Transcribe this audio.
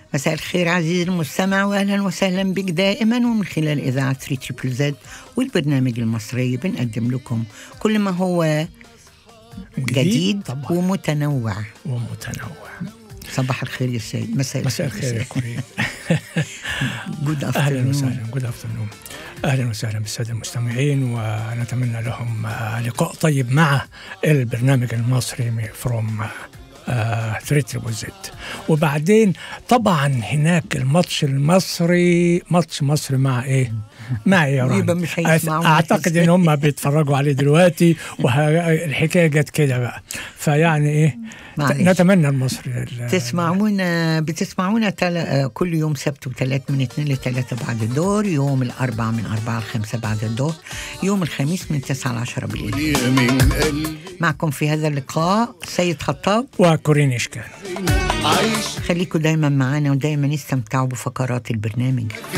مساء الخير عزيزي المستمع واهلا وسهلا بك دائما ومن خلال اذاعه 3 تريبل زد والبرنامج المصري بنقدم لكم كل ما هو جديد طبعا ومتنوع ومتنوع صباح الخير يا سيد مساء مساء الخير يا كورين جود اهلا وسهلا جود افترنون اهلا وسهلا بالساده المستمعين ونتمنى لهم آه، لقاء طيب مع البرنامج المصري فروم 3 تريبل زد وبعدين طبعا هناك الماتش المصري ماتش مصر مع ايه؟ مع ايران يبقى مش هيسمعونا. اعتقد ان هم بيتفرجوا عليه دلوقتي والحكايه جت كده بقى فيعني ايه معلش. نتمنى المصري ال- تسمعونا بتسمعونا تل... آه، كل يوم سبت وثلاث من اثنين لثلاثة بعد الظهر يوم الأربعاء من أربعة لخمسة بعد الظهر يوم الخميس من تسعة لعشرة بالليل من قلبي معكم في هذا اللقاء سيد خطاب وكورين اشكال عايش خليكم دايما معانا ودايما استمتعوا بفقرات البرنامج